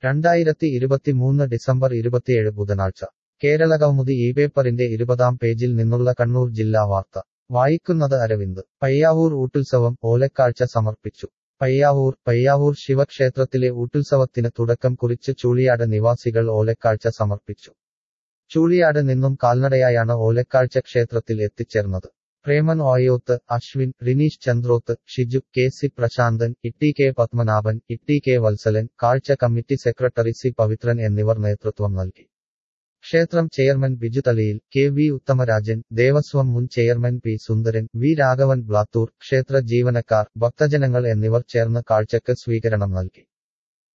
രണ്ടായിരത്തി ഇരുപത്തിമൂന്ന് ഡിസംബർ ഇരുപത്തിയേഴ് ബുധനാഴ്ച കേരളകൗമുദി ഈ പേപ്പറിന്റെ ഇരുപതാം പേജിൽ നിന്നുള്ള കണ്ണൂർ ജില്ലാ വാർത്ത വായിക്കുന്നത് അരവിന്ദ് പയ്യാവൂർ ഊട്ടുത്സവം ഓലക്കാഴ്ച സമർപ്പിച്ചു പയ്യാവൂർ പയ്യാവൂർ ശിവക്ഷേത്രത്തിലെ ഊട്ടുത്സവത്തിന് തുടക്കം കുറിച്ച് ചൂളിയാട് നിവാസികൾ ഓലക്കാഴ്ച സമർപ്പിച്ചു ചൂളിയാട് നിന്നും കാൽനടയായാണ് ഓലക്കാഴ്ച ക്ഷേത്രത്തിൽ എത്തിച്ചേർന്നത് Preman Oyoth Ashwin Rineesh Chandroth Shiju K C Prashanthan Itty K Padmanabhan Itty K Vatsalan കാഴ്ച കമ്മിറ്റി സെക്രട്ടറി സി പവിത്രൻ എന്നിവർ നേതൃത്വം നൽകി ക്ഷേത്രം chairman Biju Thaliyil K V Uthamarajan Devaswom മുൻ chairman P Sundaran V Raghavan Blathur ക്ഷേത്ര ജീവനക്കാർ ഭക്തജനങ്ങൾ എന്നിവർ ചേർന്ന് കാഴ്ചക്ക് സ്വീകരണം നൽകി